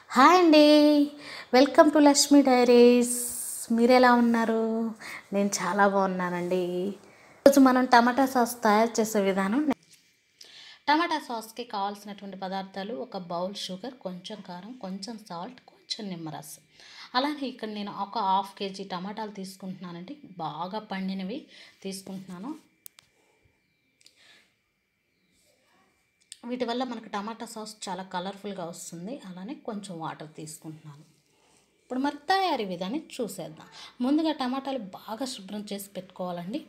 hi అండి welcome to Lakshmi diaries మీరు ఎలా ఉన్నారు నేను చాలా బాగున్నానండి ఈరోజు మనం టమాటా సాస్ తయారు చేసే విధానం టమాటా సాస్కి కావాల్సినటువంటి పదార్థాలు ఒక బౌల్ షుగర్ కొంచెం కారం కొంచెం సాల్ట్ కొంచెం నిమ్మరసం అలానే ఇక్కడ నేను ఒక హాఫ్ కేజీ టమాటాలు తీసుకుంటున్నానండి బాగా పండినవి తీసుకుంటున్నాను వీటి వల్ల మనకు టమాటా సాస్ చాలా కలర్ఫుల్గా వస్తుంది అలానే కొంచెం వాటర్ తీసుకుంటున్నాను ఇప్పుడు మరి తయారీ విధాన్ని చూసేద్దాం ముందుగా టమాటాలు బాగా శుభ్రం చేసి పెట్టుకోవాలండి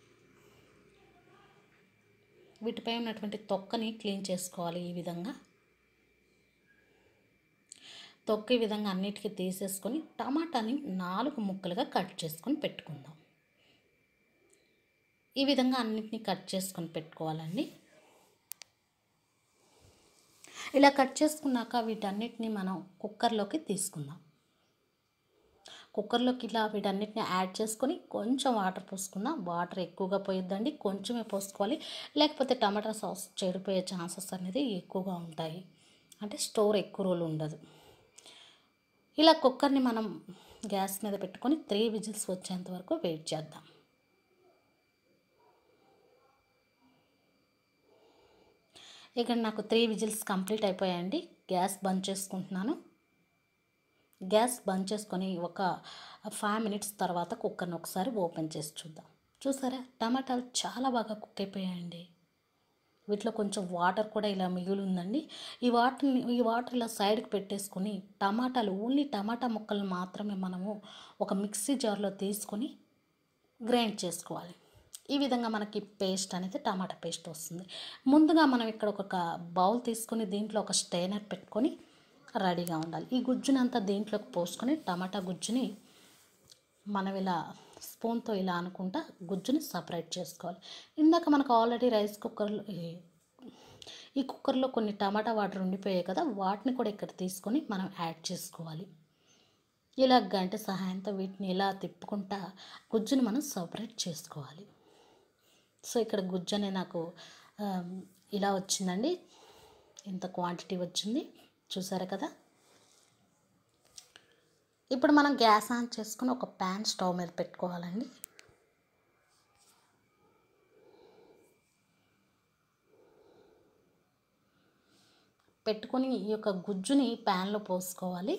వీటిపై ఉన్నటువంటి తొక్కని క్లీన్ చేసుకోవాలి ఈ విధంగా తొక్క ఈ విధంగా అన్నిటికీ తీసేసుకొని టమాటాని నాలుగు ముక్కలుగా కట్ చేసుకొని పెట్టుకుందాం ఈ విధంగా అన్నిటిని కట్ చేసుకొని పెట్టుకోవాలండి ఇలా కట్ చేసుకున్నాక వీటన్నిటిని మనం కుక్కర్లోకి తీసుకుందాం కుక్కర్లోకి ఇలా వీటన్నిటిని యాడ్ చేసుకొని కొంచెం వాటర్ పోసుకుందాం వాటర్ ఎక్కువగా పోయొద్దండి కొంచెమే పోసుకోవాలి లేకపోతే టమాటా సాస్ చెడిపోయే ఛాన్సెస్ అనేది ఎక్కువగా ఉంటాయి అంటే స్టోర్ ఎక్కువ రోజులు ఉండదు ఇలా కుక్కర్ని మనం గ్యాస్ మీద పెట్టుకొని త్రీ విజిల్స్ వచ్చేంత వరకు వెయిట్ చేద్దాం ఇక్కడ నాకు త్రీ విజిల్స్ కంప్లీట్ అయిపోయాయండి గ్యాస్ బంద్ చేసుకుంటున్నాను గ్యాస్ బంద్ చేసుకొని ఒక ఫైవ్ మినిట్స్ తర్వాత కుక్కర్ని ఒకసారి ఓపెన్ చేసి చూద్దాం చూసారా టమాటాలు చాలా బాగా కుక్ అయిపోయాయండి వీటిలో కొంచెం వాటర్ కూడా ఇలా మిగిలి ఉందండి ఈ వాటర్ని ఈ వాటర్ ఇలా సైడ్కి పెట్టేసుకొని టమాటాలు ఓన్లీ టమాటా ముక్కలు మాత్రమే మనము ఒక మిక్సీ జార్లో తీసుకొని గ్రైండ్ చేసుకోవాలి ఈ విధంగా మనకి పేస్ట్ అనేది టమాటా పేస్ట్ వస్తుంది ముందుగా మనం ఇక్కడ ఒక బౌల్ తీసుకొని దీంట్లో ఒక స్టైనర్ పెట్టుకొని రెడీగా ఉండాలి ఈ గుజ్జుని అంతా దీంట్లోకి పోసుకొని టమాటా గుజ్జుని మనం ఇలా స్పూన్తో ఇలా అనుకుంటా గుజ్జుని సపరేట్ చేసుకోవాలి ఇందాక మనకు ఆల్రెడీ రైస్ కుక్కర్లో ఈ కుక్కర్లో కొన్ని టమాటా వాటర్ ఉండిపోయాయి కదా వాటిని కూడా ఇక్కడ తీసుకొని మనం యాడ్ చేసుకోవాలి ఇలా గంట సహాయంతో వీటిని ఇలా తిప్పుకుంటా గుజ్జుని మనం సపరేట్ చేసుకోవాలి సో ఇక్కడ గుజ్జు అనేది నాకు ఆ, ఇలా వచ్చిందండి ఇంత క్వాంటిటీ వచ్చింది చూసారు కదా ఇప్పుడు మనం గ్యాస్ ఆన్ చేసుకుని ఒక ప్యాన్ స్టవ్ మీద పెట్టుకోవాలండి పెట్టుకొని ఈ యొక్క గుజ్జుని ప్యాన్లో పోసుకోవాలి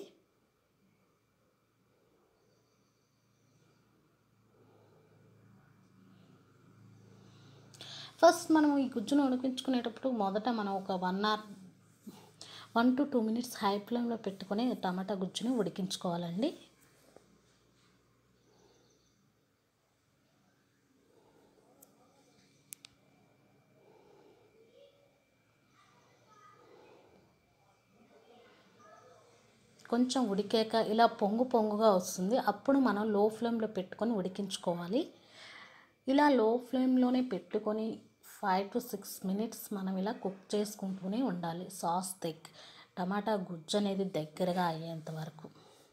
ఫస్ట్ మనం ఈ గుజ్జును ఉడికించుకునేటప్పుడు మొదట మనం ఒక one hour one to two minutes high ఫ్లేమ్లో పెట్టుకొని టమాటా గుజ్జుని ఉడికించుకోవాలండి కొంచెం ఉడికాక ఇలా పొంగు పొంగుగా వస్తుంది అప్పుడు మనం లో ఫ్లేమ్లో పెట్టుకొని ఉడికించుకోవాలి ఇలా లో ఫ్లేమ్లోనే పెట్టుకొని ఫైవ్ టు సిక్స్ మినిట్స్ మనం ఇలా కుక్ చేసుకుంటూనే ఉండాలి సాస్ దగ్గర టమాటా గుజ్జు అనేది దగ్గరగా అయ్యేంత వరకు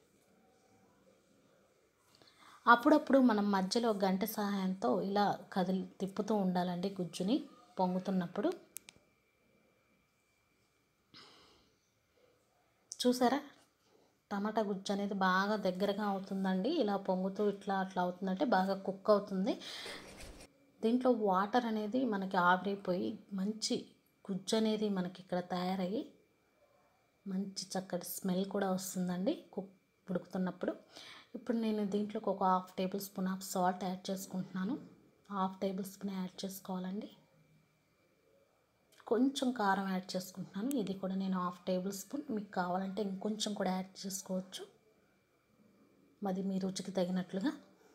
అప్పుడప్పుడు మనం మధ్యలో గంట సహాయంతో ఇలా కదిలి తిప్పుతూ ఉండాలండి గుజ్జుని పొంగుతున్నప్పుడు చూసారా టమాటా గుజ్జు అనేది బాగా దగ్గరగా అవుతుందండి ఇలా పొంగుతూ ఇట్లా అట్లా అవుతుందంటే బాగా కుక్ అవుతుంది దీంట్లో వాటర్ అనేది మనకి ఆవిరైపోయి మంచి గుజ్జు అనేది మనకి ఇక్కడ తయారయ్యి మంచి చక్కటి స్మెల్ కూడా వస్తుందండి కుక్ ఉడుకుతున్నప్పుడు ఇప్పుడు నేను దీంట్లోకి ఒక half tablespoon of salt add చేసుకుంటున్నాను హాఫ్ టేబుల్ స్పూన్ యాడ్ చేసుకోవాలండి కొంచెం కారం యాడ్ చేసుకుంటున్నాను ఇది కూడా నేను హాఫ్ టేబుల్ స్పూన్ మీకు కావాలంటే ఇంకొంచెం కూడా యాడ్ చేసుకోవచ్చు మరి మీ రుచికి తగినట్లుగా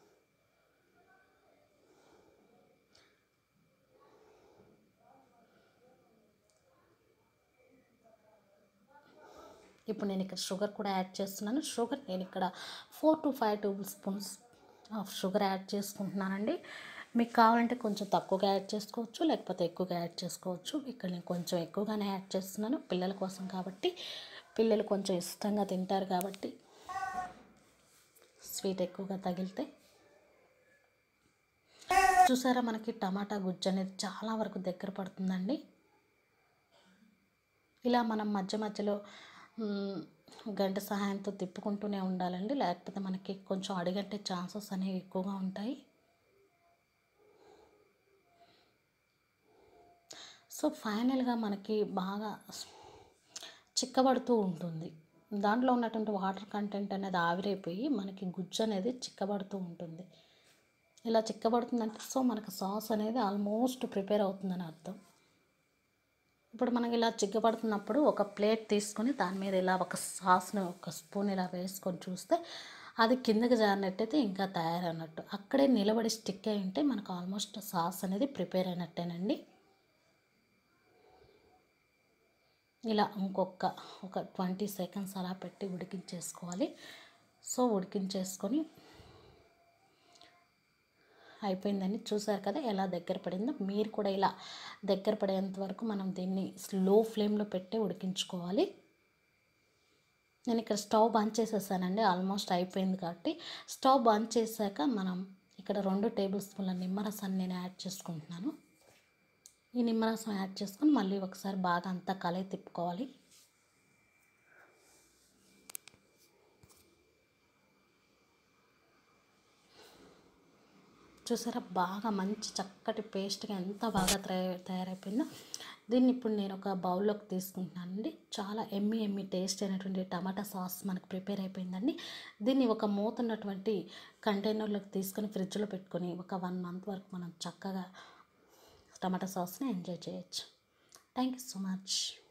ఇప్పుడు నేను ఇక్కడ షుగర్ కూడా యాడ్ చేస్తున్నాను షుగర్ నేను ఇక్కడ four to five tablespoons of sugar add చేసుకుంటున్నానండి మీకు కావాలంటే కొంచెం తక్కువగా యాడ్ చేసుకోవచ్చు లేకపోతే ఎక్కువగా యాడ్ చేసుకోవచ్చు ఇక్కడ నేను కొంచెం ఎక్కువగానే యాడ్ చేస్తున్నాను పిల్లల కోసం కాబట్టి పిల్లలు కొంచెం ఇష్టంగా తింటారు కాబట్టి స్వీట్ ఎక్కువగా తగిలితే చూసారా మనకి టమాటా గుజ్జు అనేది చాలా వరకు దగ్గర పడుతుందండి ఇలా మనం మధ్య మధ్యలో మ్, గంట సహాయంతో తిప్పుకుంటూనే ఉండాలండి లేకపోతే మనకి కొంచెం అడిగంటే ఛాన్సెస్ అనేవి ఎక్కువగా ఉంటాయి సో ఫైనల్గా మనకి బాగా చిక్కబడుతూ ఉంటుంది దాంట్లో ఉన్నటువంటి వాటర్ కంటెంట్ అనేది ఆవిరైపోయి మనకి గుజ్జు అనేది చిక్కబడుతూ ఉంటుంది ఇలా చిక్కబడుతుందంటే సో మనకు సాస్ అనేది ఆల్మోస్ట్ ప్రిపేర్ అవుతుందని అర్థం ఇప్పుడు మనకి ఇలా చిక్కబడుతున్నప్పుడు ఒక ప్లేట్ తీసుకొని దాని మీద ఇలా ఒక సాస్ను ఒక స్పూన్ ఇలా వేసుకొని చూస్తే అది కిందకి జారినట్టయితే ఇంకా తయారైనట్టు అక్కడే నిలబడి స్టిక్ అయి ఉంటే మనకు ఆల్మోస్ట్ సాస్ అనేది ప్రిపేర్ అయినట్టేనండి ఇలా ఇంకొక ఒక ట్వంటీ సెకండ్స్ అలా పెట్టి ఉడికించేసుకోవాలి సో ఉడికించేసుకొని అయిపోయిందని చూసారు కదా ఎలా దగ్గర పడిందో మీరు కూడా ఇలా దగ్గర పడేంత వరకు మనం దీన్ని స్లో ఫ్లేమ్లో పెట్టి ఉడికించుకోవాలి నేను ఇక్కడ స్టవ్ బంద్ చేసేసానండి ఆల్మోస్ట్ అయిపోయింది కాబట్టి స్టవ్ బంద్ చేశాక మనం ఇక్కడ రెండు టేబుల్ స్పూన్ల నిమ్మరసాన్ని నేను యాడ్ చేసుకుంటున్నాను ఈ నిమ్మరసం యాడ్ చేసుకొని మళ్ళీ ఒకసారి బాగా అంతా కలయి తిప్పుకోవాలి చూసారా బాగా మంచి చక్కటి పేస్ట్గా ఎంత బాగా తయారై తయారైపోయిందో దీన్ని ఇప్పుడు నేను ఒక బౌల్లోకి తీసుకుంటున్నానండి చాలా ఎమ్మి ఎమ్మి టేస్ట్ అయినటువంటి టమాటా సాస్ మనకు ప్రిపేర్ అయిపోయిందండి దీన్ని ఒక మూతున్నటువంటి కంటైనర్లోకి తీసుకొని ఫ్రిడ్జ్లో పెట్టుకొని ఒక వన్ మంత్ వరకు మనం చక్కగా టమాటా సాస్ని ఎంజాయ్ చేయొచ్చు థ్యాంక్ యూ సో మచ్